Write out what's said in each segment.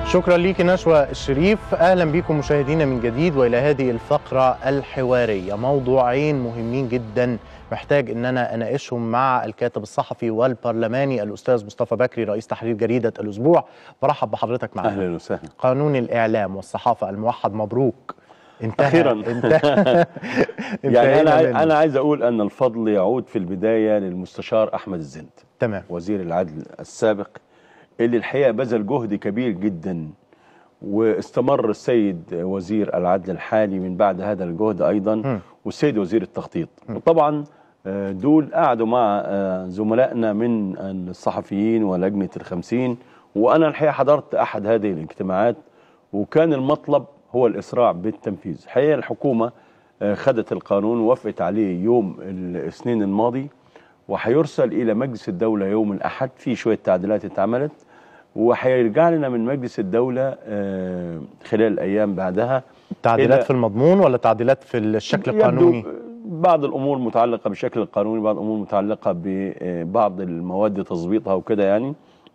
شكرا ليك نشوى الشريف اهلا بكم مشاهدينا من جديد والى هذه الفقره الحواريه موضوعين مهمين جدا محتاج ان انا اناقشهم مع الكاتب الصحفي والبرلماني الاستاذ مصطفى بكري رئيس تحرير جريده الاسبوع برحب بحضرتك معنا اهلا وسهلا قانون الاعلام والصحافه الموحد مبروك انتهى أخيراً. انتهى يعني انتهينا انا منه. انا عايز اقول ان الفضل يعود في البدايه للمستشار احمد الزند تمام وزير العدل السابق اللي الحقيقه بذل جهد كبير جدا واستمر السيد وزير العدل الحالي من بعد هذا الجهد ايضا م. والسيد وزير التخطيط وطبعا آه، دول قعدوا مع آه، زملائنا من الصحفيين ولجنه الخمسين وانا الحقيقه حضرت احد هذه الاجتماعات وكان المطلب هو الاسراع بالتنفيذ الحقيقه الحكومه آه، خدت القانون ووافقت عليه يوم الاثنين الماضي وهيرسل الى مجلس الدوله يوم الاحد في شويه تعديلات اتعملت وهيرجع لنا من مجلس الدوله آه، خلال الايام بعدها تعديلات إلى- في المضمون ولا تعديلات في الشكل يبدو القانوني بعض الامور متعلقه بالشكل القانوني بعض الامور متعلقه ببعض المواد تظبيطها وكده يعني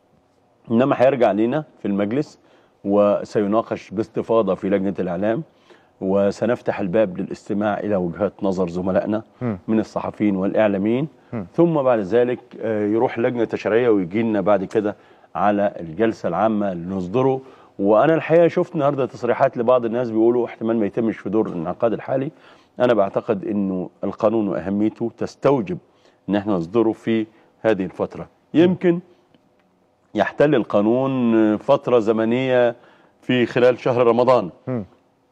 انما هيرجع لنا في المجلس وسيناقش باستفاضه في لجنه الاعلام وسنفتح الباب للاستماع الى وجهات نظر زملائنا مم. من الصحفيين والاعلاميين مم. ثم بعد ذلك آه، يروح لجنه تشريعيه ويجي لنا بعد كده على الجلسه العامه اللي نصدره وانا الحقيقه شفت النهارده تصريحات لبعض الناس بيقولوا احتمال ما يتمش في دور الانعقاد الحالي انا بعتقد انه القانون واهميته تستوجب ان احنا نصدره في هذه الفتره يمكن يحتل القانون فتره زمنيه في خلال شهر رمضان مم.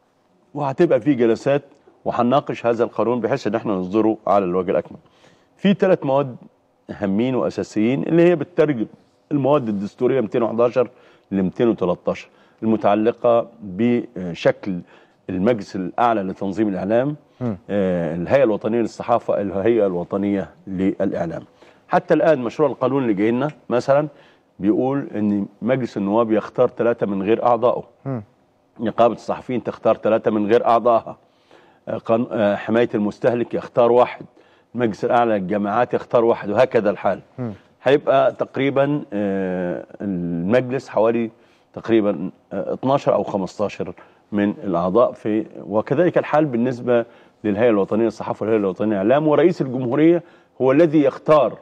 وهتبقى في جلسات وهنناقش هذا القانون بحيث ان احنا نصدره على الوجه الاكمل. في ثلاث مواد هامين واساسيين اللي هي بتترجم المواد الدستوريه 211 ل 213 المتعلقه بشكل المجلس الاعلى لتنظيم الاعلام مم. آه، الهيئه الوطنيه للصحافه الهيئه الوطنيه للاعلام. حتى الان مشروع القانون اللي جاي لنا مثلا بيقول ان مجلس النواب يختار ثلاثه من غير اعضائه. مم. نقابة الصحفيين تختار ثلاثة من غير أعضائها آه، قان- آه، حماية المستهلك يختار واحد المجلس الأعلى للجامعات يختار واحد وهكذا الحال مم. هيبقى تقريبا آه، المجلس حوالي تقريبا آه، 12 أو 15 من الأعضاء في وكذلك الحال بالنسبة للهيئة الوطنية للصحافة والهيئة الوطنية للإعلام ورئيس الجمهورية هو الذي يختار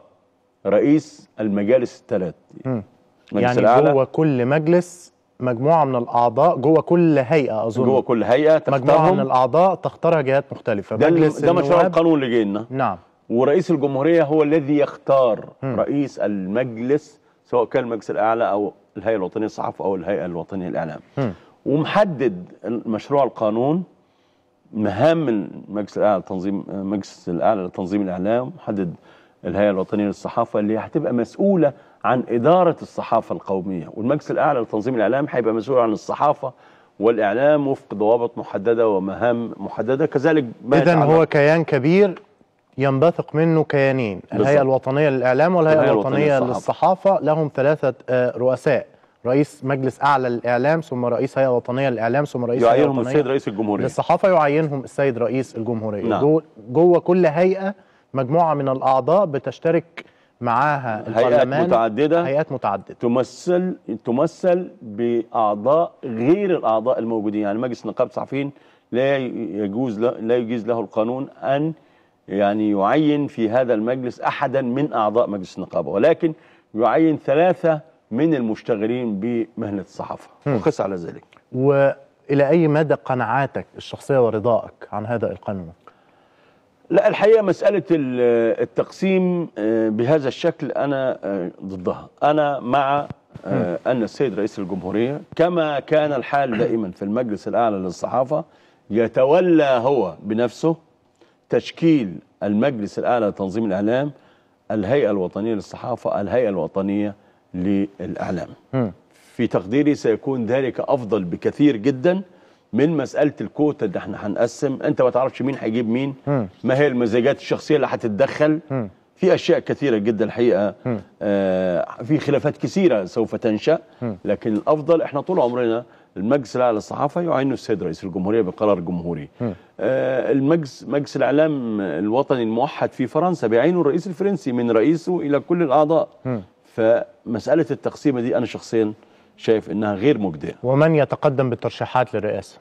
رئيس المجالس الثلاث مم. المجلس يعني الأعلى جوه كل مجلس مجموعه من الاعضاء جوه كل هيئه اظن جوه كل هيئة مجموعه تختارهم من الاعضاء تختارها جهات مختلفه ده, مجلس ده مشروع النواب- القانون اللي جاي لنا نعم ورئيس الجمهورية هو الذي يختار مم. رئيس المجلس سواء كان المجلس الأعلى أو الهيئة الوطنية للصحافة أو الهيئة الوطنية للإعلام مم. ومحدد مشروع القانون مهام المجلس الأعلى لتنظيم المجلس الأعلى لتنظيم الإعلام محدد الهيئة الوطنية للصحافة اللي هتبقى مسؤولة عن إدارة الصحافة القومية والمجلس الأعلى لتنظيم الإعلام هيبقى مسؤول عن الصحافة والإعلام وفق ضوابط محددة ومهام محددة كذلك ما اذا يتعلق هو كيان كبير ينبثق منه كيانين الهيئه بالضبط. الوطنيه للاعلام والهيئه والهيئة الوطنيه الوطنية للصحافه لهم ثلاثه آه، رؤساء رئيس مجلس اعلى للاعلام ثم رئيس هيئه وطنيه للاعلام ثم رئيس هيئه يعينهم وطنيه السيد رئيس الجمهورية للصحافه يعينهم السيد رئيس الجمهوريه نعم. جو- جوه كل هيئه مجموعه من الاعضاء بتشترك معاها هيئات البرلمان متعددة هيئات متعدده تمثل تمثل باعضاء غير الاعضاء الموجودين يعني مجلس نقابه الصحفيين لا يجوز له لا يجيز له القانون ان يعني يعين في هذا المجلس احدا من اعضاء مجلس النقابه ولكن يعين ثلاثه من المشتغلين بمهنه الصحافه وقس على ذلك والى اي مدى قناعاتك الشخصيه ورضائك عن هذا القانون لا الحقيقه مساله ال- التقسيم آه، بهذا الشكل انا آه، ضدها انا مع آه، ان السيد رئيس الجمهوريه كما كان الحال دائما في المجلس الاعلى للصحافه يتولى هو بنفسه تشكيل المجلس الاعلى لتنظيم الاعلام الهيئه الوطنيه للصحافه الهيئه الوطنيه للاعلام مم. في تقديري سيكون ذلك افضل بكثير جدا من مساله الكوتا اللي احنا هنقسم انت ما تعرفش مين هيجيب مين مم. ما هي المزاجات الشخصيه اللي هتتدخل مم. في اشياء كثيره جدا الحقيقه مم. آه في خلافات كثيره سوف تنشا مم. لكن الافضل احنا طول عمرنا المجلس الاعلى للصحافه يعينه السيد رئيس الجمهوريه بقرار جمهوري مم. آه المجلس مجلس الاعلام الوطني الموحد في فرنسا بيعينه الرئيس الفرنسي من رئيسه الى كل الاعضاء مم. فمساله التقسيمه دي انا شخصيا شايف انها غير مجديه ومن يتقدم بالترشيحات للرئاسه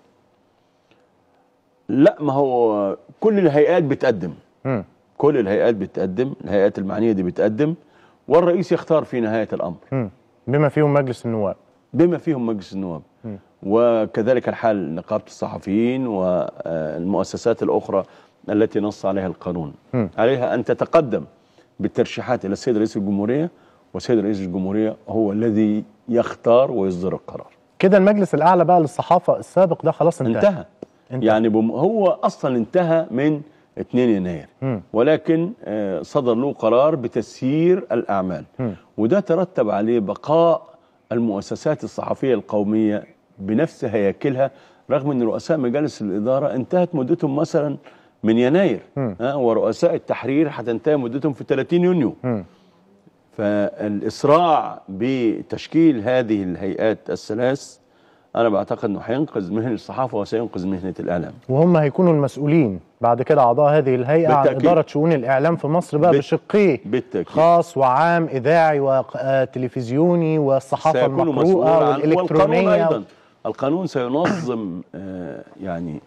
لا ما هو كل الهيئات بتقدم مم. كل الهيئات بتقدم الهيئات المعنيه دي بتقدم والرئيس يختار في نهايه الامر مم. بما فيهم مجلس النواب بما فيهم مجلس النواب وكذلك الحال نقابه الصحفيين والمؤسسات الاخرى التي نص عليها القانون م. عليها ان تتقدم بالترشيحات الى السيد رئيس الجمهوريه والسيد رئيس الجمهوريه هو الذي يختار ويصدر القرار كده المجلس الاعلى بقى للصحافه السابق ده خلاص انتهى, انتهى انتهى. يعني بم هو اصلا انتهى من 2 يناير مم. ولكن آه، صدر له قرار بتسيير الاعمال مم. وده ترتب عليه بقاء المؤسسات الصحفيه القوميه بنفس هياكلها رغم ان رؤساء مجالس الاداره انتهت مدتهم مثلا من يناير مم. آه، ورؤساء التحرير هتنتهي مدتهم في 30 يونيو مم. فالإسراع بتشكيل هذه الهيئات الثلاث أنا بعتقد أنه هينقذ مهنة الصحافة وسينقذ مهنة الإعلام وهم هيكونوا المسؤولين بعد كده اعضاء هذه الهيئه عن بالتأكيد. اداره شؤون الاعلام في مصر بقى بال- بشقيه بالتأكيد خاص وعام اذاعي وتلفزيوني والصحافه سيكون مسؤول المقروءه عن والقانون والالكترونيه أيضا القانون سينظم آه، يعني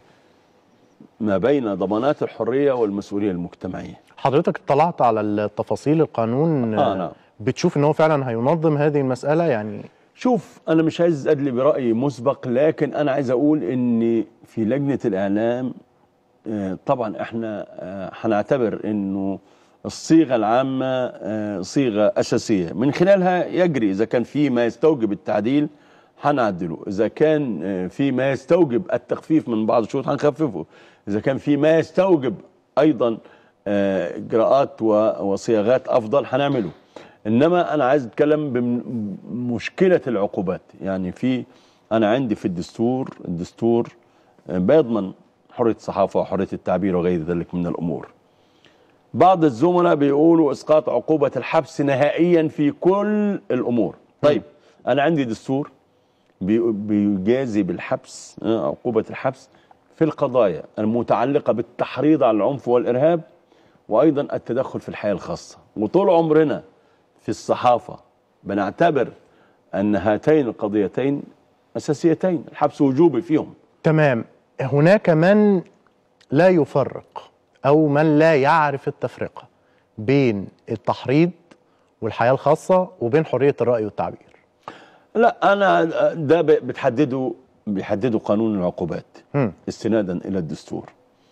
ما بين ضمانات الحرية والمسؤولية المجتمعية حضرتك اطلعت على التفاصيل القانون آه، نعم. بتشوف ان هو فعلا هينظم هذه المساله يعني شوف أنا مش عايز أدلي برأي مسبق لكن أنا عايز أقول إن في لجنة الإعلام آه، طبعا إحنا آه، هنعتبر إنه الصيغة العامة آه، صيغة أساسية من خلالها يجري إذا كان في ما يستوجب التعديل هنعدله إذا كان آه، في ما يستوجب التخفيف من بعض الشروط هنخففه إذا كان في ما يستوجب أيضا آه، إجراءات و- وصياغات أفضل هنعمله إنما أنا عايز أتكلم بمشكلة العقوبات يعني في أنا عندي في الدستور الدستور آه، بيضمن حرية الصحافة وحرية التعبير وغير ذلك من الأمور بعض الزملاء بيقولوا اسقاط عقوبه الحبس نهائيا في كل الامور طيب انا عندي دستور بي- بيجازي بالحبس آه، عقوبه الحبس في القضايا المتعلقه بالتحريض على العنف والارهاب وايضا التدخل في الحياه الخاصه وطول عمرنا في الصحافه بنعتبر ان هاتين القضيتين اساسيتين الحبس وجوبي فيهم تمام هناك من لا يفرق او من لا يعرف التفرقه بين التحريض والحياه الخاصه وبين حريه الراي والتعبير لا انا ده ب- بتحدده بيحدده قانون العقوبات مم. استنادا الى الدستور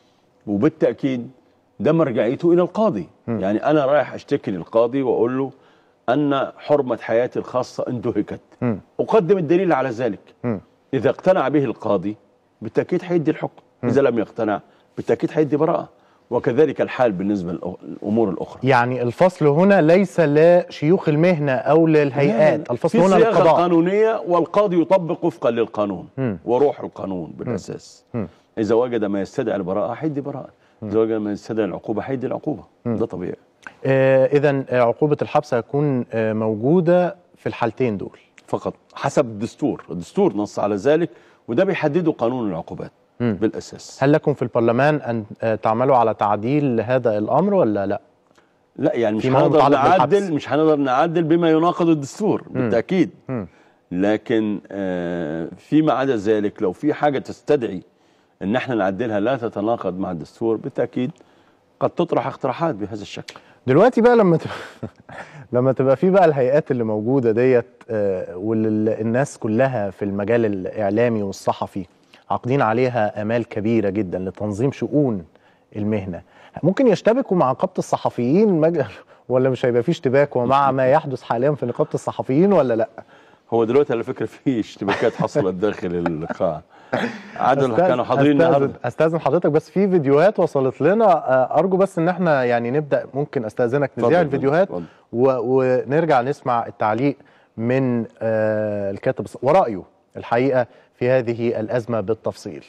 وبالتاكيد ده مرجعيته الى القاضي يعني انا رايح اشتكي للقاضي واقول له ان حرمه حياتي الخاصه انتهكت مم. اقدم الدليل على ذلك مم. اذا اقتنع به القاضي بالتاكيد هيدي الحكم اذا لم يقتنع بالتاكيد هيدي براءه وكذلك الحال بالنسبه للامور الاخرى يعني الفصل هنا ليس لشيوخ المهنه او للهيئات الفصل في هنا صياغه للقضاء قانونيه والقاضي يطبق وفقا للقانون مم. وروح القانون بالاساس مم. اذا وجد ما يستدعي البراءه هيدي براءه اذا وجد ما يستدعي العقوبه هيدي العقوبه ده طبيعي آه اذا عقوبه الحبس هتكون آه موجوده في الحالتين دول فقط حسب الدستور الدستور نص على ذلك وده بيحدده قانون العقوبات مم. بالاساس هل لكم في البرلمان ان آه تعملوا على تعديل هذا الامر ولا لا لا يعني مش فيما هنقدر يتعلق بالحبس. نعدل مش هنقدر نعدل بما يناقض الدستور بالتاكيد مم. لكن آه، فيما عدا ذلك لو في حاجه تستدعي ان احنا نعدلها لا تتناقض مع الدستور بالتاكيد قد تطرح اقتراحات بهذا الشكل دلوقتي بقى لما تبقى لما تبقى في بقى الهيئات اللي موجوده ديت آه، واللي الناس كلها في المجال الاعلامي والصحفي عاقدين عليها امال كبيره جدا لتنظيم شؤون المهنه ممكن يشتبكوا مع نقابه الصحفيين مج... ولا مش هيبقى في اشتباك ومع ما يحدث حاليا في نقابه الصحفيين ولا لا هو دلوقتي على فكره في اشتباكات حصلت داخل القاعه عدد أستاذ- كانوا حاضرين أستاذن- النهارده استاذن حضرتك بس في فيديوهات وصلت لنا آه، ارجو بس ان احنا يعني نبدا ممكن استاذنك اتفضل، نذيع الفيديوهات اتفضل. و... ونرجع نسمع التعليق من آه، الكاتب الص- ورايه الحقيقه في هذه الازمه بالتفصيل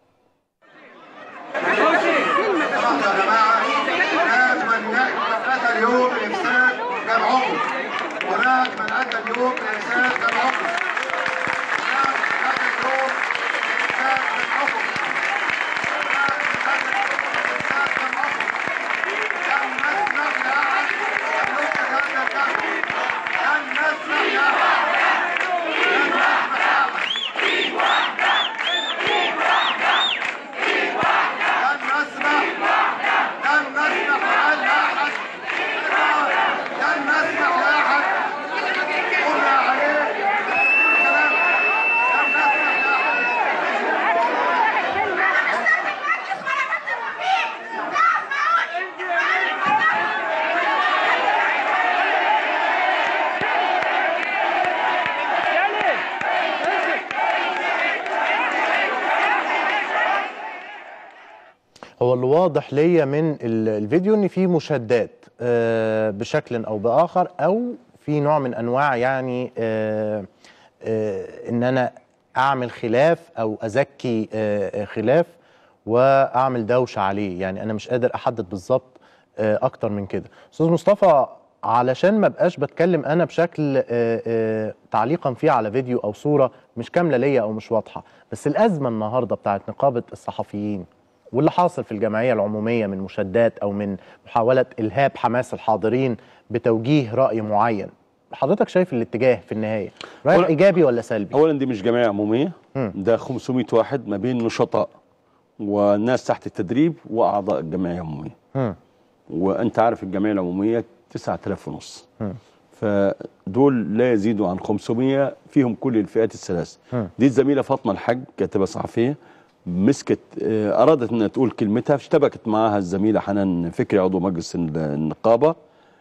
يا جماعه هناك من اتى اليوم لافساد جمعهم هناك من اتى اليوم لافساد جمعهم هناك من اتى اليوم لافساد جمعهم هناك من اتى اليوم لافساد جمعهم لن نسمح لاحد يملك هذا الجمع لن نسمح لاحد لن هو اللي واضح ليا من ال- الفيديو ان في مشادات آه، بشكل او باخر او في نوع من انواع يعني آه، آه، ان انا اعمل خلاف او ازكي آه، آه، خلاف واعمل دوشه عليه يعني انا مش قادر احدد بالظبط آه، اكتر من كده استاذ مصطفى علشان ما بقاش بتكلم انا بشكل آه، آه، تعليقا فيه على فيديو او صوره مش كامله ليا او مش واضحه بس الازمه النهارده بتاعت نقابه الصحفيين واللي حاصل في الجمعيه العموميه من مشادات او من محاوله الهاب حماس الحاضرين بتوجيه راي معين حضرتك شايف الاتجاه في النهايه رايح أولا- ايجابي ولا سلبي اولا دي مش جمعيه عموميه مم. ده 500 واحد ما بين نشطاء وناس تحت التدريب واعضاء الجمعيه العموميه مم. وانت عارف الجمعيه العموميه 9000 ونص مم. فدول لا يزيدوا عن 500 فيهم كل الفئات الثلاث مم. دي الزميله فاطمه الحاج كاتبه صحفيه مسكت آه، ارادت انها تقول كلمتها اشتبكت معاها الزميله حنان فكري عضو مجلس النقابه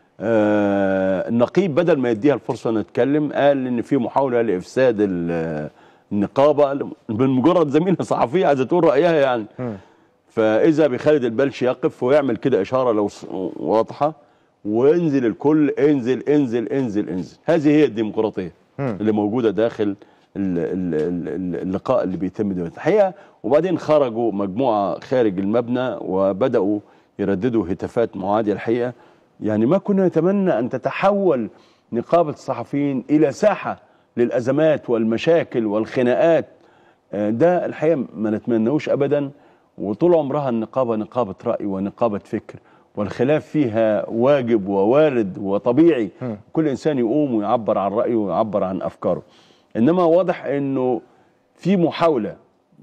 آه، النقيب بدل ما يديها الفرصه انها تتكلم قال ان في محاوله لافساد ال- النقابه من مجرد زميله صحفيه عايزه تقول رايها يعني مم. فاذا بخالد البلش يقف ويعمل كده اشاره لو ص- واضحه وانزل الكل انزل انزل انزل انزل هذه هي الديمقراطيه مم. اللي موجوده داخل ال- ال- ال- ال- اللقاء اللي بيتم دلوقتي الحقيقه وبعدين خرجوا مجموعه خارج المبنى وبداوا يرددوا هتافات معاديه الحقيقه يعني ما كنا نتمنى ان تتحول نقابه الصحفيين الى ساحه للازمات والمشاكل والخناقات آه، ده الحقيقه ما نتمناهوش ابدا وطول عمرها النقابه نقابه راي ونقابه فكر والخلاف فيها واجب ووارد وطبيعي م. كل انسان يقوم ويعبر عن رايه ويعبر عن افكاره انما واضح انه في محاوله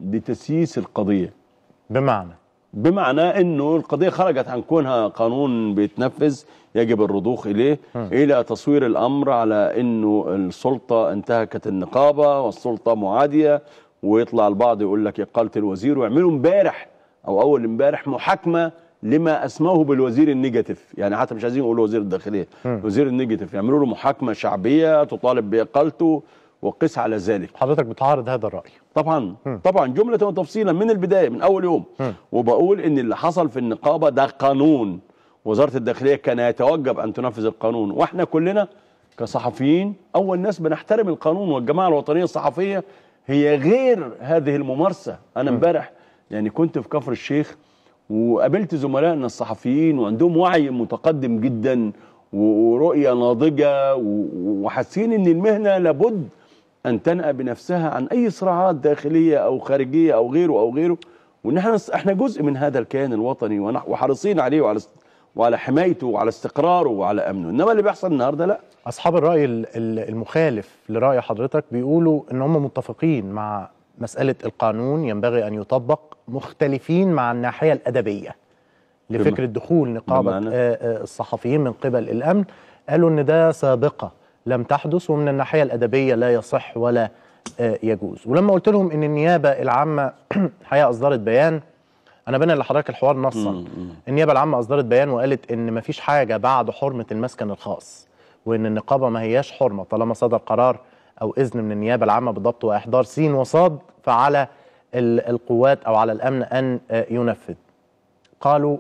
لتسييس القضيه بمعنى بمعنى انه القضيه خرجت عن كونها قانون بيتنفذ يجب الرضوخ اليه الى تصوير الامر على انه السلطه انتهكت النقابه والسلطه معاديه ويطلع البعض يقول لك اقاله الوزير ويعملوا امبارح او اول امبارح محاكمه لما اسموه بالوزير النيجاتيف يعني حتى مش عايزين يقولوا وزير الداخليه وزير النيجاتيف يعملوا له محاكمه شعبيه تطالب باقالته وقس على ذلك حضرتك بتعارض هذا الراي طبعا طبعا جملة وتفصيلا من البداية من أول يوم وبقول إن اللي حصل في النقابة ده قانون وزارة الداخلية كان يتوجب أن تنفذ القانون وإحنا كلنا كصحفيين أول ناس بنحترم القانون والجماعة الوطنية الصحفية هي غير هذه الممارسة أنا امبارح يعني كنت في كفر الشيخ وقابلت زملائنا الصحفيين وعندهم وعي متقدم جدا و- ورؤية ناضجة و- وحاسين إن المهنة لابد ان تنأى بنفسها عن اي صراعات داخليه او خارجيه او غيره او غيره وان احنا احنا جزء من هذا الكيان الوطني ونح- وحريصين عليه وعلى است- وعلى حمايته وعلى استقراره وعلى امنه انما اللي بيحصل النهارده لا اصحاب الراي ال- ال- المخالف لراي حضرتك بيقولوا ان هم متفقين مع مساله القانون ينبغي ان يطبق مختلفين مع الناحيه الادبيه لفكره دخول نقابه بمعنى؟ آه، آه، الصحفيين من قبل الامن قالوا ان ده سابقه لم تحدث ومن الناحيه الادبيه لا يصح ولا آه، يجوز ولما قلت لهم ان النيابه العامه الحقيقه اصدرت بيان انا بنقل لحضرتك الحوار نصا النيابه العامه اصدرت بيان وقالت ان مفيش حاجه بعد حرمه المسكن الخاص وان النقابه ما هياش حرمه طالما صدر قرار او اذن من النيابه العامه بالضبط واحضار سين وصاد فعلى ال- القوات او على الامن ان آه، ينفذ قالوا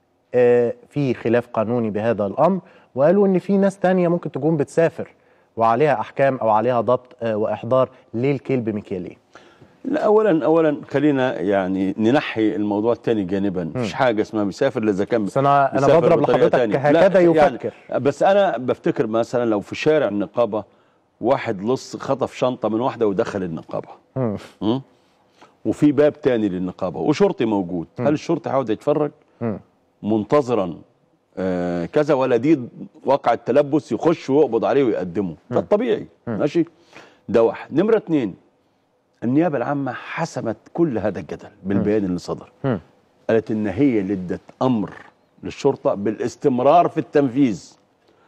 آه، في خلاف قانوني بهذا الامر وقالوا ان في ناس تانية ممكن تكون بتسافر وعليها احكام او عليها ضبط آه، واحضار ليه الكيل بمكيالين لا اولا اولا خلينا يعني ننحي الموضوع الثاني جانبا مفيش حاجه اسمها بيسافر الا اذا كان بس أنا- أنا بيسافر بضرب بطريقة لحضرتك تانية. هكذا لا، يفكر. يعني بس انا بفتكر مثلا لو في شارع النقابه واحد لص خطف شنطه من واحده ودخل النقابه مم. م? وفي باب تاني للنقابه وشرطي موجود هل الشرطي هيقعد يتفرج مم. منتظرا آه كذا ولا دي واقع التلبس يخش ويقبض عليه ويقدمه ده الطبيعي ماشي ده واحد نمره اتنين النيابه العامه حسمت كل هذا الجدل بالبيان اللي صدر مم. قالت ان هي اللي ادت امر للشرطه بالاستمرار في التنفيذ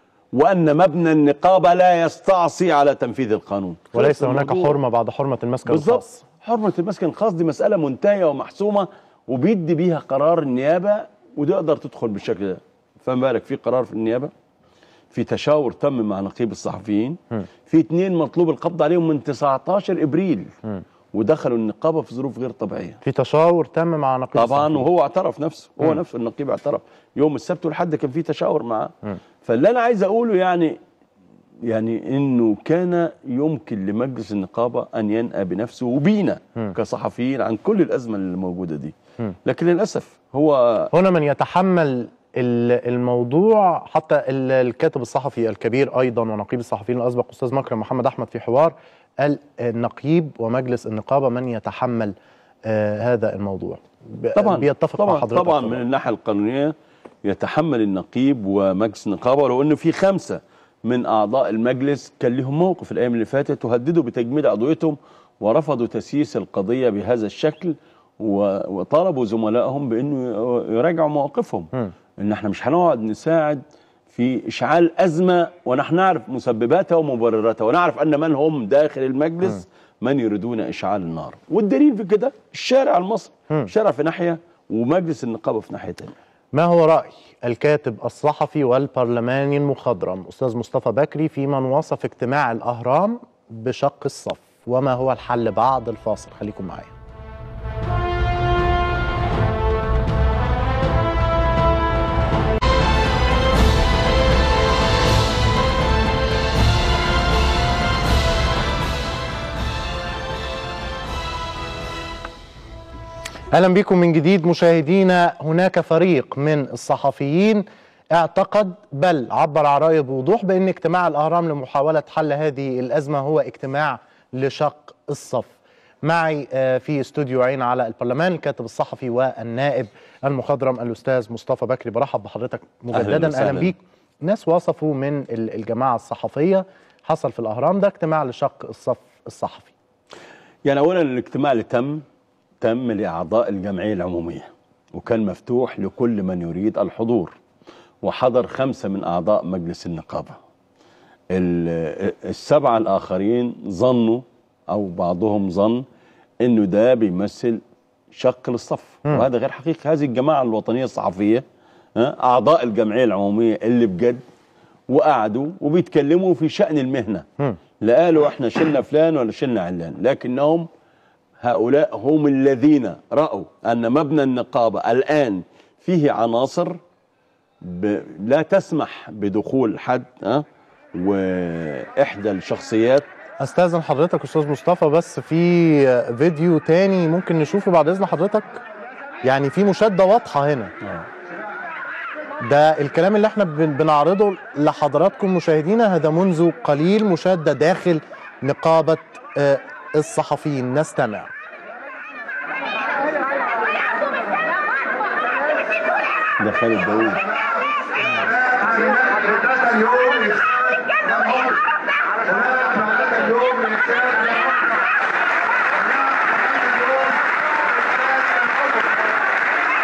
وان مبنى النقابه لا يستعصي على تنفيذ القانون وليس خلص هناك الموضوع. حرمه بعد حرمه المسكن بالظبط الخاص حرمه المسكن الخاص دي مساله منتهيه ومحسومه وبيدي بيها قرار النيابه وتقدر تدخل بالشكل ده فما بالك في قرار في النيابه في تشاور تم مع نقيب الصحفيين في اتنين مطلوب القبض عليهم من 19 ابريل ودخلوا النقابه في ظروف غير طبيعيه في تشاور تم مع نقيب طبعا الصحفيين. وهو اعترف نفسه هو مم. نفسه النقيب اعترف يوم السبت والحد كان في تشاور معاه فاللي انا عايز اقوله يعني يعني انه كان يمكن لمجلس النقابه ان ينأى بنفسه وبينا مم. كصحفيين عن كل الازمه اللي موجوده دي مم. لكن للاسف هو هنا من يتحمل ال- الموضوع حتى ال- الكاتب الصحفي الكبير ايضا ونقيب الصحفيين الاسبق استاذ مكرم محمد احمد في حوار قال النقيب ومجلس النقابه من يتحمل آه هذا الموضوع ب- طبعا بيتفق طبعا مع حضرتك طبعا من الناحيه القانونيه يتحمل النقيب ومجلس النقابه ولو انه في خمسه من اعضاء المجلس كان لهم موقف الايام اللي فاتت وهددوا بتجميد عضويتهم ورفضوا تسييس القضيه بهذا الشكل و- وطالبوا زملائهم بانه يراجعوا مواقفهم مم. ان احنا مش هنقعد نساعد في اشعال ازمه ونحن نعرف مسبباتها ومبرراتها ونعرف ان من هم داخل المجلس من يريدون اشعال النار والدليل في كده الشارع المصري مم. الشارع في ناحيه ومجلس النقابه في ناحيه ثانيه ما هو راي الكاتب الصحفي والبرلماني المخضرم استاذ مصطفى بكري في من وصف اجتماع الاهرام بشق الصف وما هو الحل بعد الفاصل خليكم معايا اهلا بكم من جديد مشاهدينا هناك فريق من الصحفيين اعتقد بل عبر عن رايه بوضوح بان اجتماع الاهرام لمحاوله حل هذه الازمه هو اجتماع لشق الصف معي آه، في استوديو عين على البرلمان الكاتب الصحفي والنائب المخضرم الاستاذ مصطفى بكري برحب بحضرتك مجددا وسهلا. اهلا بيك ناس وصفوا من ال- الجماعه الصحفيه حصل في الاهرام ده اجتماع لشق الصف الصحفي يعني اولا الاجتماع اللي تم تم لاعضاء الجمعيه العموميه وكان مفتوح لكل من يريد الحضور وحضر خمسه من اعضاء مجلس النقابه ال- السبعه الاخرين ظنوا او بعضهم ظن انه ده بيمثل شق للصف مم. وهذا غير حقيقي هذه الجماعه الوطنيه الصحفيه ها، اعضاء الجمعيه العموميه اللي بجد وقعدوا وبيتكلموا في شان المهنه مم. لا قالوا احنا شلنا فلان ولا شلنا علان لكنهم هؤلاء هم الذين رأوا أن مبنى النقابة الآن فيه عناصر ب... لا تسمح بدخول حد ها وإحدى الشخصيات استاذن حضرتك استاذ مصطفى بس في فيديو تاني ممكن نشوفه بعد اذن حضرتك يعني في مشاده واضحه هنا ده الكلام اللي احنا بن- بنعرضه لحضراتكم مشاهدينا هذا منذ قليل مشاده داخل نقابه آه، الصحفيين نستمع ده خالد داوود هناك من أتى اليوم إفساد للعمر هناك من أتى اليوم إفساد للعمر هناك من أتى اليوم إفساد للعمر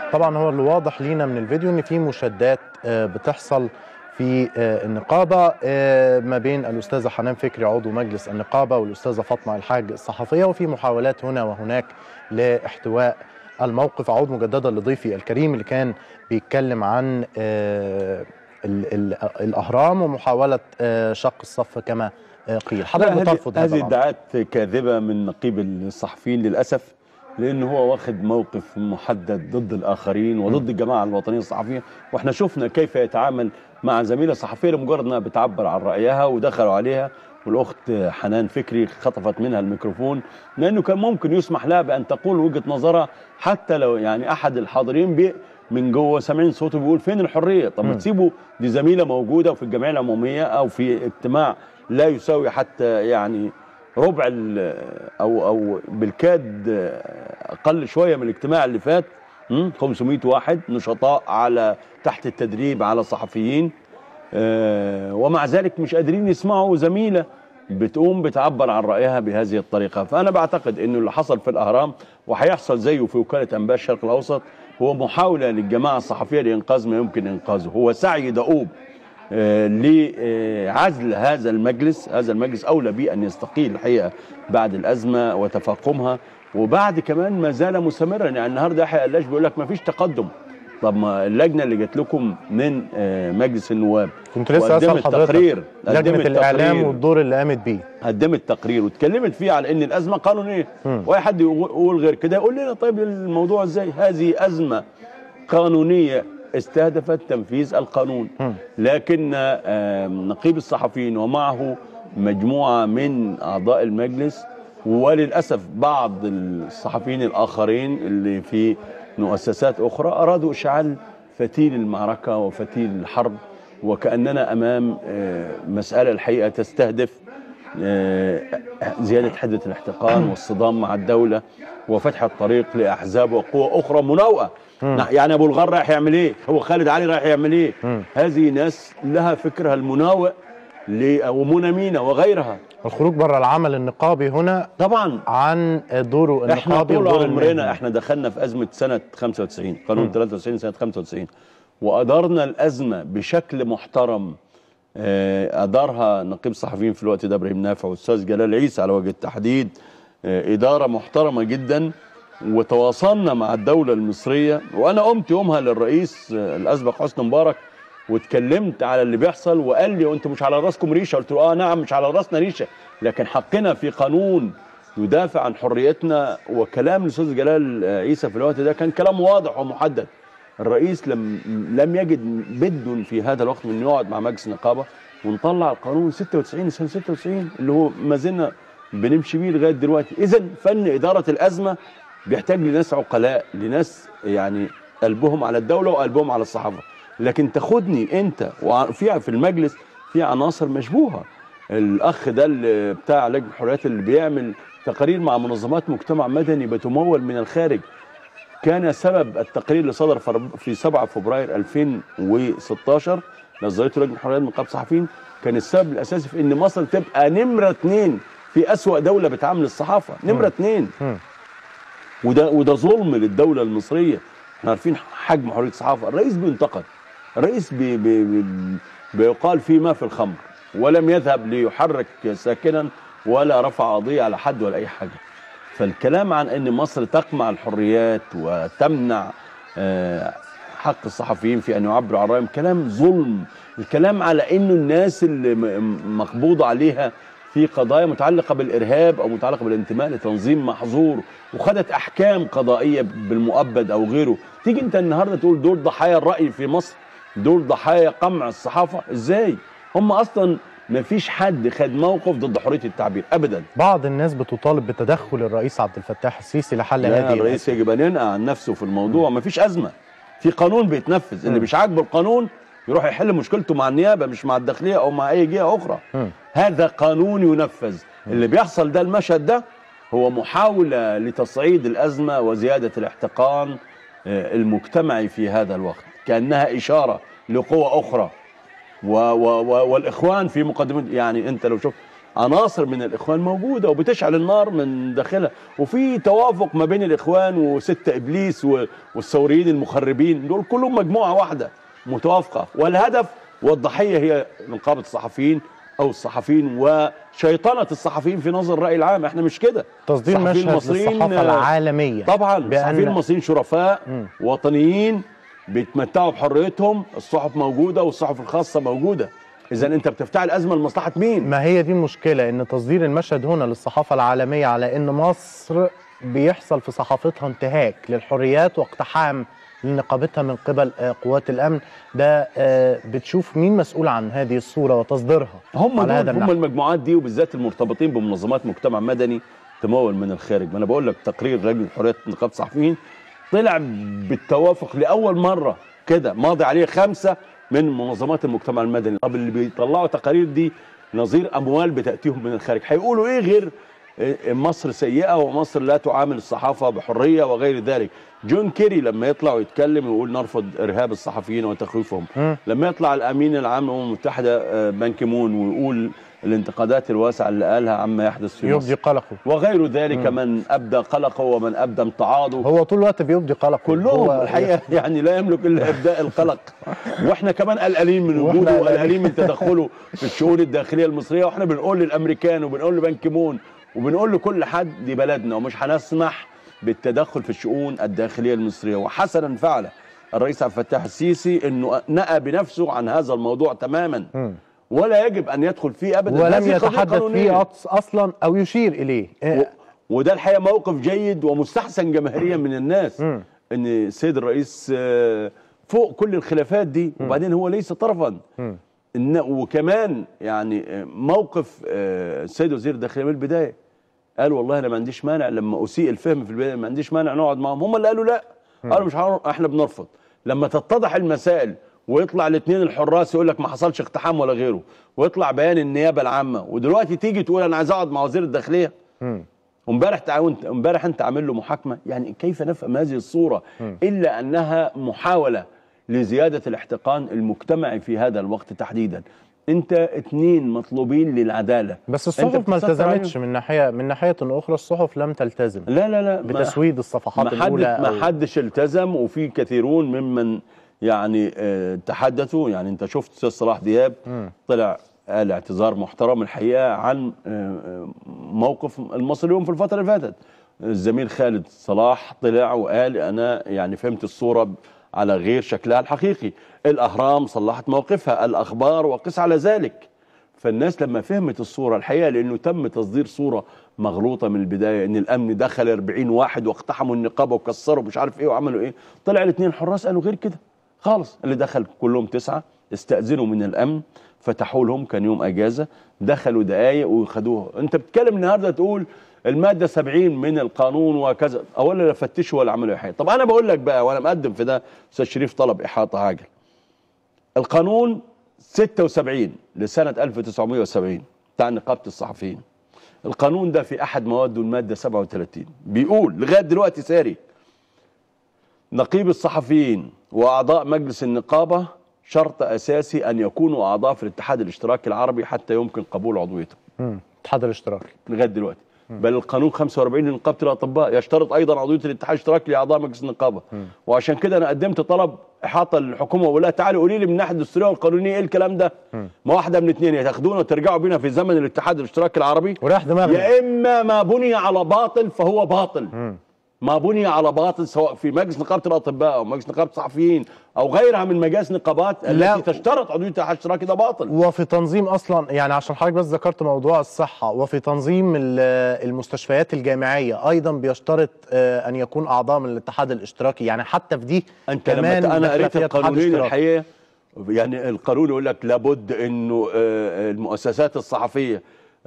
طبعا هو اللي واضح لينا من الفيديو ان في مشادات آه، بتحصل في آه، النقابه آه، ما بين الاستاذه حنان فكري عضو مجلس النقابه والاستاذه فاطمه الحاج الصحفيه وفي محاولات هنا وهناك لاحتواء الموقف اعود مجددا لضيفي الكريم اللي كان بيتكلم عن آه، ال- ال- الاهرام ومحاوله آه، شق الصف كما آه، قيل لا، حضرتك هذه- بترفض هذا هذه الأمر. ادعاءات كاذبه من نقيب الصحفيين للاسف لانه هو واخد موقف محدد ضد الاخرين وضد الجماعه الوطنيه الصحفيه واحنا شفنا كيف يتعامل مع زميله صحفيه لمجرد انها بتعبر عن رايها ودخلوا عليها والاخت حنان فكري خطفت منها الميكروفون لانه كان ممكن يسمح لها بان تقول وجهه نظرها حتى لو يعني احد الحاضرين بي من جوه سامعين صوته بيقول فين الحريه طب ما مم. تسيبوا دي زميله موجوده في الجمعيه العموميه او في اجتماع لا يساوي حتى يعني ربع ال- او او بالكاد اقل شويه من الاجتماع اللي فات مم، 500 واحد نشطاء على تحت التدريب على صحفيين آه، ومع ذلك مش قادرين يسمعوا زميله بتقوم بتعبر عن رايها بهذه الطريقه فانا بعتقد انه اللي حصل في الاهرام وهيحصل زيه في وكاله انباء الشرق الاوسط هو محاوله للجماعه الصحفيه لانقاذ ما يمكن انقاذه هو سعي دؤوب آه، لعزل هذا المجلس هذا المجلس اولى به ان يستقيل الحقيقه بعد الازمه وتفاقمها وبعد كمان ما زال مستمرا يعني النهارده يحيى قلاش بيقول لك ما فيش تقدم طب ما اللجنه اللي جات لكم من آه، مجلس النواب كنت لسه اسال وقدمت حضرتك تقرير لجنه قدمت الاعلام تقرير. والدور اللي قامت بيه قدمت تقرير واتكلمت فيه على ان الازمه قانونيه مم. واي حد يقول يقول غير كده يقول لنا طيب الموضوع ازاي هذه ازمه قانونيه استهدفت تنفيذ القانون مم. لكن آم، نقيب الصحفيين ومعه مجموعه من اعضاء المجلس وللاسف بعض الصحفيين الاخرين اللي في مؤسسات اخرى ارادوا اشعال فتيل المعركه وفتيل الحرب وكاننا امام آه، مساله الحقيقه تستهدف آه، زياده حده الاحتقان والصدام مع الدوله وفتح الطريق لاحزاب وقوى اخرى مناوئه يعني ابو الغر رايح يعمل ايه هو خالد علي رايح يعمل ايه مم. هذه ناس لها فكرها المناوئ ل- ومنى مينا وغيرها الخروج بره العمل النقابي هنا طبعا عن دوره احنا النقابي طول ودور عمرنا المهني. احنا دخلنا في ازمه سنه 95 قانون 93 سنه 95 وادارنا الازمه بشكل محترم آه، ادارها نقيب الصحفيين في الوقت ده ابراهيم نافع والاستاذ جلال عيسى على وجه التحديد آه، اداره محترمه جدا وتواصلنا مع الدوله المصريه وانا قمت يومها للرئيس آه، الاسبق حسني مبارك واتكلمت على اللي بيحصل وقال لي وانتم مش على راسكم ريشه قلت له اه نعم مش على راسنا ريشه لكن حقنا في قانون يدافع عن حريتنا وكلام الاستاذ جلال آه، عيسى في الوقت ده كان كلام واضح ومحدد الرئيس لم لم يجد بد في هذا الوقت من إنه يقعد مع مجلس النقابه ونطلع القانون 96 سنه 96 اللي هو ما زلنا بنمشي بيه لغايه دلوقتي اذا فن اداره الازمه بيحتاج لناس عقلاء لناس يعني قلبهم على الدوله وقلبهم على الصحافه لكن تاخدني انت وفي في المجلس في عناصر مشبوهه الاخ ده اللي بتاع لجنه الحريات اللي بيعمل تقارير مع منظمات مجتمع مدني بتمول من الخارج كان سبب التقرير اللي صدر في- في 7 فبراير 2016 نظرته لجنه الحريات من نقابه الصحفيين كان السبب الاساسي في ان مصر تبقى نمره اثنين في اسوأ دوله بتعامل الصحافه نمره اثنين مم. وده وده ظلم للدوله المصريه احنا عارفين حجم حريه الصحافه الرئيس بينتقد الرئيس بي بي بي بيقال فيه ما في الخمر ولم يذهب ليحرك ساكنا ولا رفع قضيه على حد ولا اي حاجه فالكلام عن ان مصر تقمع الحريات وتمنع آه، حق الصحفيين في ان يعبروا عن رايهم كلام ظلم الكلام على انه الناس اللي م- مقبوض عليها في قضايا متعلقه بالارهاب او متعلقه بالانتماء لتنظيم محظور وخدت احكام قضائيه بالمؤبد او غيره تيجي انت النهارده تقول دول ضحايا الراي في مصر دول ضحايا قمع الصحافه ازاي هم اصلا ما فيش حد خد موقف ضد حريه التعبير ابدا بعض الناس بتطالب بتدخل الرئيس عبد الفتاح السيسي لحل لا هذه الرئيس يجب ان ينقى عن نفسه في الموضوع ما فيش ازمه في قانون بيتنفذ اللي مم. مش عاجبه القانون يروح يحل مشكلته مع النيابه مش مع الداخليه او مع اي جهه اخرى مم. هذا قانون ينفذ اللي بيحصل ده المشهد ده هو محاوله لتصعيد الازمه وزياده الاحتقان آه، المجتمعي في هذا الوقت كانها اشاره لقوى اخرى و و و والاخوان في مقدمه يعني انت لو شفت عناصر من الاخوان موجوده وبتشعل النار من داخلها وفي توافق ما بين الاخوان وستة ابليس و- والثوريين المخربين دول كلهم مجموعه واحده متوافقه والهدف والضحيه هي نقابه الصحفيين او الصحفيين وشيطنه الصحفيين في نظر الراي العام احنا مش كده تصدير الصحفيين مشهد المصريين، للصحافة آه، العالمية طبعا الصحفيين بأن المصريين شرفاء وطنيين بيتمتعوا بحريتهم الصحف موجوده والصحف الخاصه موجوده اذا انت بتفتعل ازمه لمصلحه مين ما هي دي المشكلة ان تصدير المشهد هنا للصحافة العالمية على ان مصر بيحصل في صحافتها انتهاك للحريات واقتحام لنقابتها من قبل آه، قوات الامن ده آه، بتشوف مين مسؤول عن هذه الصورة وتصديرها هم على هذا دول هم النحو المجموعات دي وبالذات المرتبطين بمنظمات مجتمع مدني تمول من الخارج ما انا بقول لك تقرير لجنه حريه نقابه الصحفيين طلع بالتوافق لاول مره كده ماضي عليه خمسه من منظمات المجتمع المدني طب اللي بيطلعوا تقارير دي نظير اموال بتاتيهم من الخارج هيقولوا ايه غير إيه مصر سيئه ومصر لا تعامل الصحافه بحريه وغير ذلك جون كيري لما يطلع ويتكلم ويقول نرفض ارهاب الصحفيين وتخويفهم مم. لما يطلع الامين العام للامم المتحده آه، بان كيمون ويقول الانتقادات الواسعه اللي قالها عما يحدث في يبدي مصر قلقه وغير ذلك من ابدى قلقه ومن ابدى امتعاضه هو طول الوقت بيبدي قلقه كلهم هو الحقيقه يعني لا يملك الا ابداء القلق واحنا كمان قلقانين من وإحنا وجوده قلقانين. وقلقانين من تدخله في الشؤون الداخليه المصريه واحنا بنقول للامريكان وبنقول لبان كيمون وبنقول لكل حد دي بلدنا ومش هنسمح بالتدخل في الشؤون الداخليه المصريه وحسنا فعل الرئيس عبد الفتاح السيسي انه نأى بنفسه عن هذا الموضوع تماما مم. ولا يجب ان يدخل فيه ابدا ولم هذه قضية يتحدث قانونية. فيه أص- اصلا او يشير اليه و... آه، وده الحقيقه موقف جيد ومستحسن جماهيريا من الناس مم. ان السيد الرئيس آه، فوق كل الخلافات دي وبعدين هو ليس طرفا مم. إن وكمان يعني آه، موقف آه، السيد وزير الداخليه من البدايه قال والله انا ما عنديش مانع لما اسيء الفهم في البدايه ما عنديش مانع نقعد معاهم هم اللي قالوا لا قالوا مش هنروح احنا بنرفض لما تتضح المسائل ويطلع الاثنين الحراس يقول لك ما حصلش اقتحام ولا غيره ويطلع بيان النيابه العامه ودلوقتي تيجي تقول انا عايز اقعد مع وزير الداخليه مم. وامبارح تعاونت امبارح انت عامل له محاكمه يعني كيف نفهم هذه الصوره الا انها محاوله لزياده الاحتقان المجتمعي في هذا الوقت تحديدا انت اثنين مطلوبين للعداله بس أنت الصحف ما بتستر التزمتش عليهم. من ناحيه من ناحيه اخرى الصحف لم تلتزم لا لا لا ما- بتسويد الصفحات ما حد الاولى ما أو- حدش التزم وفي كثيرون ممن يعني آه، تحدثوا يعني انت شفت استاذ صلاح دياب مم. طلع قال اعتذار محترم الحقيقه عن آه، آه، موقف المصريون في الفتره اللي فاتت الزميل خالد صلاح طلع وقال انا يعني فهمت الصوره ب- على غير شكلها الحقيقي الاهرام صلحت موقفها الاخبار وقس على ذلك فالناس لما فهمت الصورة الحقيقة لأنه تم تصدير صورة مغلوطة من البداية إن الأمن دخل 40 واحد واقتحموا النقابة وكسروا مش عارف إيه وعملوا إيه طلع الاثنين حراس قالوا غير كده خالص اللي دخل كلهم تسعة استأذنوا من الأمن فتحوا لهم كان يوم أجازة دخلوا دقايق وخدوها أنت بتتكلم النهاردة تقول المادة 70 من القانون وكذا أولا لا فتشوا ولا عملوا أي حاجة طب أنا بقول لك بقى وأنا مقدم في ده أستاذ شريف طلب إحاطة عاجل القانون 76 لسنة 1970 بتاع نقابة الصحفيين القانون ده في أحد مواده المادة 37 بيقول لغاية دلوقتي ساري نقيب الصحفيين وأعضاء مجلس النقابة شرط أساسي أن يكونوا أعضاء في الاتحاد الاشتراكي العربي حتى يمكن قبول عضويتهم مم. الاتحاد الاشتراكي لغايه دلوقتي بل القانون 45 لنقابه الاطباء يشترط ايضا عضويه الاتحاد الاشتراكي لاعضاء مجلس النقابه وعشان كده انا قدمت طلب احاطه للحكومه وبقول لها تعالي قولي لي من الناحيه الدستوريه والقانونيه ايه الكلام ده ما واحده من اثنين يا تاخدونا وترجعوا بينا في زمن الاتحاد الاشتراكي العربي وراح دماغنا يا اما ما بني على باطل فهو باطل ما بني على باطل سواء في مجلس نقابه الاطباء او مجلس نقابه الصحفيين او غيرها من مجالس نقابات لا. التي تشترط عضويه الاتحاد الاشتراكي ده باطل وفي تنظيم اصلا يعني عشان حضرتك بس ذكرت موضوع الصحه وفي تنظيم ال- المستشفيات الجامعيه ايضا بيشترط آه، ان يكون اعضاء من الاتحاد الاشتراكي يعني حتى في دي انت لما كمان ت- انا داخلة قريت فيها اتحاد القانونين اشتراكي. الحقيقه يعني القانون يقول لك لابد انه آه، المؤسسات الصحفيه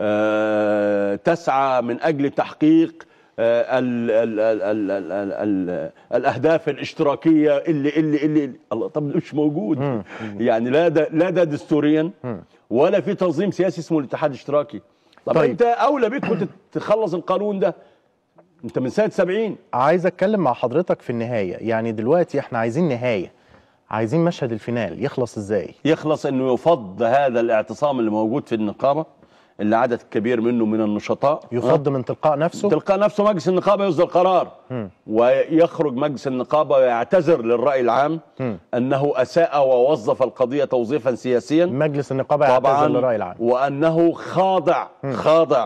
آه، تسعى من اجل تحقيق آه، ال ال ال ال ال ال ال الاهداف الاشتراكيه اللي اللي اللي الله طب ده مش موجود يعني لا ده لا ده دستوريا ولا في تنظيم سياسي اسمه الاتحاد الاشتراكي طب طيب. انت اولى بيك كنت تخلص القانون ده انت من سنه 70 عايز اتكلم مع حضرتك في النهايه يعني دلوقتي احنا عايزين نهايه عايزين مشهد الفينال يخلص ازاي يخلص انه يفض هذا الاعتصام اللي موجود في النقابه اللي عدد كبير منه من النشطاء يفض من تلقاء نفسه تلقى نفسه مجلس النقابه يصدر قرار ويخرج مجلس النقابه ويعتذر للراي العام انه اساء ووظف القضيه توظيفا سياسيا مجلس النقابه يعتذر طبعا للراي العام وانه خاضع خاضع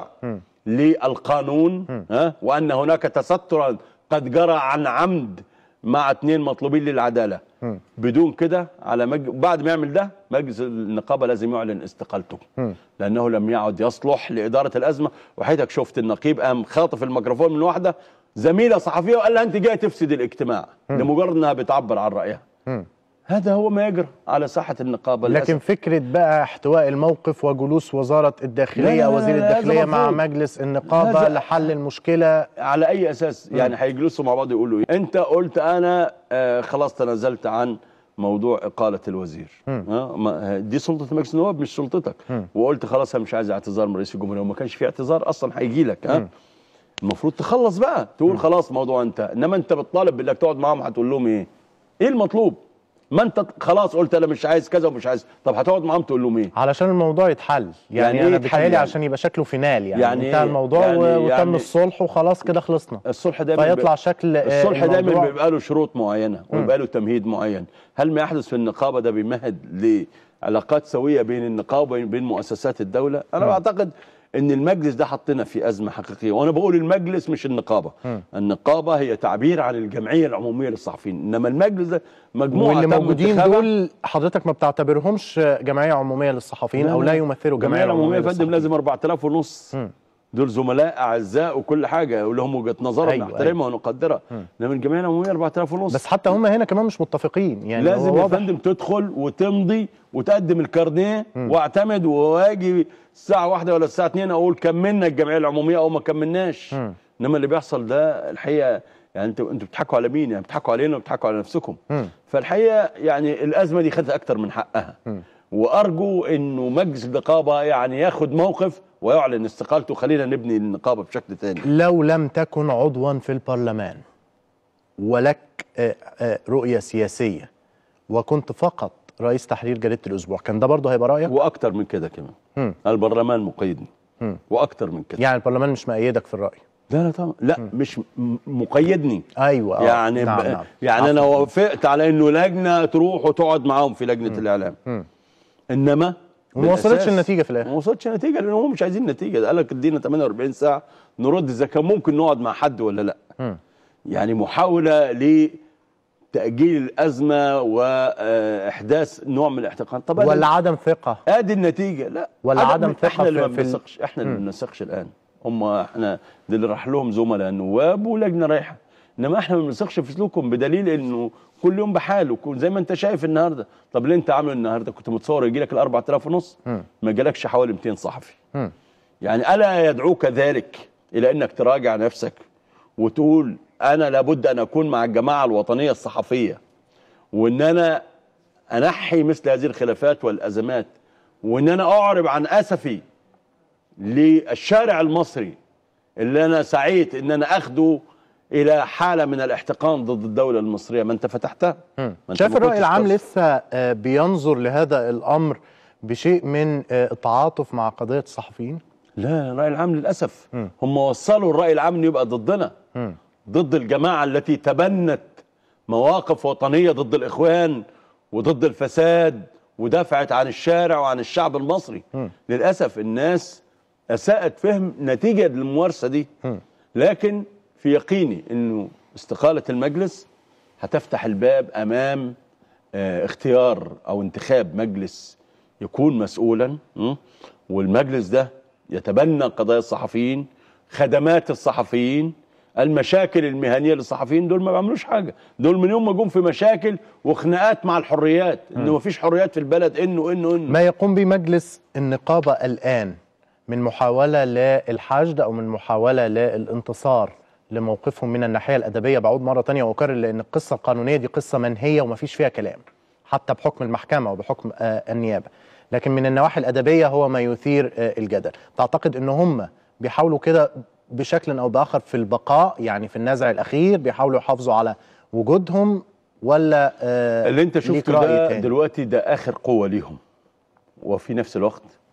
للقانون ها وان هناك تسترا قد جرى عن عمد مع اثنين مطلوبين للعداله بدون كده على مج... بعد ما يعمل ده مجلس النقابه لازم يعلن استقالته لانه لم يعد يصلح لاداره الازمه وحياتك شفت النقيب قام خاطف الميكروفون من واحده زميله صحفيه وقال لها انت جايه تفسد الاجتماع لمجرد انها بتعبر عن رايها هذا هو ما يجرى على ساحه النقابه لكن للأسف. فكره بقى احتواء الموقف وجلوس وزاره لا، الداخليه لا، لا، وزير لا، هذا الداخليه مع مفروض. مجلس النقابه هذا- لحل المشكله على اي اساس يعني هيجلسوا مع بعض يقولوا ايه انت قلت انا آه خلاص تنازلت عن موضوع اقاله الوزير آه ما- دي سلطه مجلس النواب مش سلطتك وقلت خلاص انا مش عايز اعتذار من رئيس الجمهوريه وما كانش في اعتذار اصلا هيجي لك ها المفروض تخلص بقى تقول خلاص موضوع انت انما انت بتطالب بانك تقعد معاهم هتقول لهم ايه ايه المطلوب ما انت خلاص قلت انا مش عايز كذا ومش عايز طب هتقعد معاهم تقول لهم ايه علشان الموضوع يتحل يعني, يعني يعني إيه انا يتحل بيتهيألي يعني؟ عشان يبقى شكله فينال يعني, يعني انتهى إيه؟ الموضوع يعني- و- وتم يعني- الصلح وخلاص كده خلصنا الصلح دايما فيطلع بي- شكل آه، الصلح دايما الموضوع- بيبقى له شروط معينه ويبقى له تمهيد معين هل ما يحدث في النقابه ده بيمهد لعلاقات سويه بين النقابه وبين مؤسسات الدوله انا بعتقد ان المجلس ده حطنا في ازمه حقيقيه وانا بقول المجلس مش النقابه النقابه هي تعبير عن الجمعيه العموميه للصحفيين انما المجلس ده مجموعه واللي تم موجودين انتخابها. دول حضرتك ما بتعتبرهمش جمعيه عموميه للصحفيين او لا يمثلوا الجمعيه العموميه يا فندم للصحفيين. لازم 4000 ونص دول زملاء اعزاء وكل حاجه ولهم وجهه نظرهم أيوة، نحترمها ونقدرها انما الجمعيه العموميه 4000 ونص بس حتى هم هنا كمان مش متفقين يعني لازم هو يا واضح فندم تدخل وتمضي وتقدم الكارنيه واعتمد واجي الساعه واحدة ولا الساعه 2 اقول كملنا الجمعيه العموميه او ما كملناش انما اللي بيحصل ده الحقيقه يعني انتوا انتوا بتضحكوا على مين يعني بتضحكوا علينا وبتضحكوا على نفسكم فالحقيقه يعني الازمه دي خدت اكتر من حقها وارجو انه مجلس النقابه يعني ياخد موقف ويعلن استقالته خلينا نبني النقابه بشكل تاني لو لم تكن عضوا في البرلمان ولك آه، آه، رؤية سياسية وكنت فقط رئيس تحرير جريدة الأسبوع كان ده برضه هيبقى رأيك؟ واكتر من كده كمان البرلمان مقيدني واكتر من كده يعني البرلمان مش مأيدك في الرأي لا لا طبعا لا مش م- مقيدني أيوة آه، يعني نعم ب... نعم يعني انا عفواً. وافقت على انه لجنه تروح وتقعد معاهم في لجنه الاعلام انما وما وصلتش بالأساس- النتيجة في الآخر. ما وصلتش نتيجه لان هم مش عايزين نتيجه ده قال لك ادينا 48 ساعه نرد اذا كان ممكن نقعد مع حد ولا لا يعني محاوله لتاجيل الازمه واحداث نوع من الاحتقان طب أنا- ولا عدم ثقة ادي النتيجه لا ولا عدم ثقة احنا اللي في- ما في ال- بنثقش احنا اللي ما بنثقش الان هم احنا ده اللي راح لهم زملاء النواب ولجنه رايحه انما احنا ما بنثقش في سلوكهم بدليل انه كل يوم بحاله كل- زي ما انت شايف النهارده طب ليه انت عامل النهارده كنت متصور يجي لك ال 4000 ونص ما جالكش حوالي 200 صحفي يعني الا يدعوك ذلك الى انك تراجع نفسك وتقول انا لابد ان اكون مع الجماعه الوطنيه الصحفيه وان انا انحي مثل هذه الخلافات والازمات وان انا اعرب عن اسفي للشارع المصري اللي انا سعيت ان انا اخده الى حاله من الاحتقان ضد الدوله المصريه ما انت فتحتها ما أنت شايف ما الرأي كنتش العام تقصد. لسه آه، بينظر لهذا الأمر بشيء من آه، التعاطف مع قضية الصحفيين؟ لا الرأي العام للأسف هم وصلوا الرأي العام انه يبقى ضدنا ضد الجماعة التي تبنت مواقف وطنية ضد الإخوان وضد الفساد ودافعت عن الشارع وعن الشعب المصري للأسف الناس أساءت فهم نتيجة للممارسة دي لكن في يقيني أنه استقالة المجلس هتفتح الباب أمام آه، اختيار او انتخاب مجلس يكون مسؤولا م? والمجلس ده يتبنى قضايا الصحفيين خدمات الصحفيين المشاكل المهنيه للصحفيين دول ما بيعملوش حاجه دول من يوم ما جم في مشاكل وخناقات مع الحريات انه ما فيش حريات في البلد انه انه انه ما يقوم به مجلس النقابة الآن من محاولة للحشد أو من محاولة للانتصار لموقفهم من الناحية الأدبية بعود مرة تانية وأكرر لأن القصة القانونية دي قصة منهية ومفيش فيها كلام حتى بحكم المحكمة وبحكم آه، النيابة لكن من النواحي الأدبية هو ما يثير آه، الجدل تعتقد أن هم بيحاولوا كده بشكل أو بآخر في البقاء يعني في النزع الأخير بيحاولوا يحافظوا على وجودهم ولا آه، اللي انت ليك شفته رأي ده تاني؟ دلوقتي ده اخر قوه ليهم وفي نفس الوقت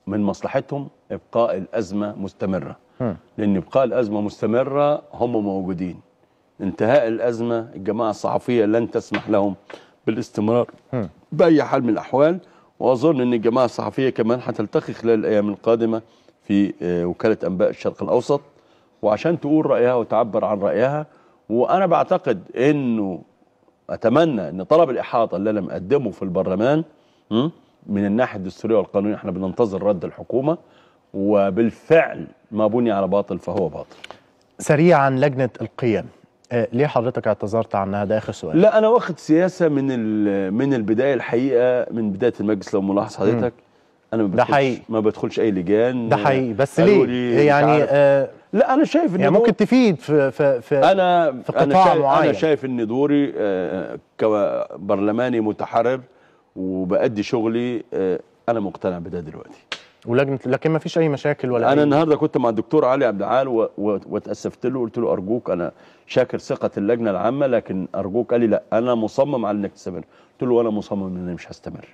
من مصلحتهم ابقاء الازمه مستمره مم. لان ابقاء الازمه مستمره هم موجودين انتهاء الازمه الجماعه الصحفيه لن تسمح لهم بالاستمرار مم. باي حال من الاحوال واظن ان الجماعه الصحفيه كمان هتلتقي خلال الايام القادمه في آه، وكاله انباء الشرق الاوسط وعشان تقول رايها وتعبر عن رايها وانا بعتقد انه اتمنى ان طلب الاحاطه اللي انا مقدمه في البرلمان م? من الناحيه الدستوريه والقانونيه احنا بننتظر رد الحكومه وبالفعل ما بني على باطل فهو باطل سريعا لجنه القيم آه، ليه حضرتك اعتذرت عنها ده اخر سؤال لا انا واخد سياسه من ال- من البدايه الحقيقه من بدايه المجلس لو ملاحظ حضرتك انا ما ده بدخلش حقيقي. ما بدخلش اي لجان ده حقيقي بس قالوا ليه لي مش يعني عارف. آه لا انا شايف ان يعني دور- ممكن تفيد في في, في انا في انا قطاع شايف معين. انا شايف ان دوري آه، كبرلماني متحرر وبأدي شغلي آه، انا مقتنع بده دلوقتي ولجنه لكن ما فيش اي مشاكل ولا انا أي... النهارده كنت مع الدكتور علي عبد العال و- و- واتاسفت له قلت له ارجوك انا شاكر ثقه اللجنه العامه لكن ارجوك قال لي لا انا مصمم على انك تستمر قلت له انا مصمم ان انا مش هستمر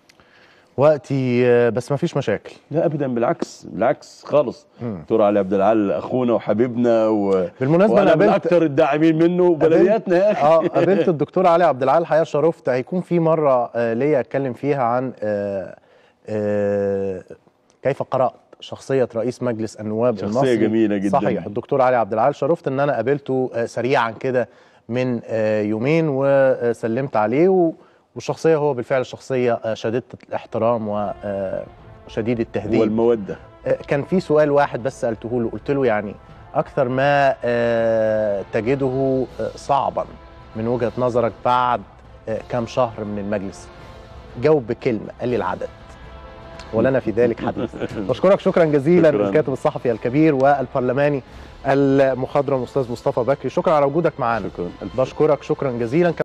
وقتي آه، بس ما فيش مشاكل لا ابدا بالعكس بالعكس خالص دكتور علي عبد العال اخونا وحبيبنا و... بالمناسبة وانا أنا من قابلت- اكثر الداعمين منه بلدياتنا يا اخي اه قابلت الدكتور علي عبد العال الحقيقه شرفت هيكون في مره آه ليا اتكلم فيها عن آه آه كيف قرات شخصيه رئيس مجلس النواب شخصية المصري جميلة جدا. صحيح الدكتور علي عبد العال شرفت ان انا قابلته آه سريعا كده من آه يومين وسلمت عليه و- والشخصيه هو بالفعل شخصيه آه شديده الاحترام وشديد التهذيب والموده آه، كان في سؤال واحد بس سالته له قلت له يعني اكثر ما آه، تجده آه، صعبا من وجهه نظرك بعد آه، كام شهر من المجلس جاوب بكلمه قال لي العدد ولنا في ذلك حديث بشكرك شكرا جزيلا شكراً. الكاتب الصحفي الكبير والبرلماني المخضرم الاستاذ مصطفى بكري شكرا على وجودك معنا شكرا ألف بشكرك شكرا جزيلا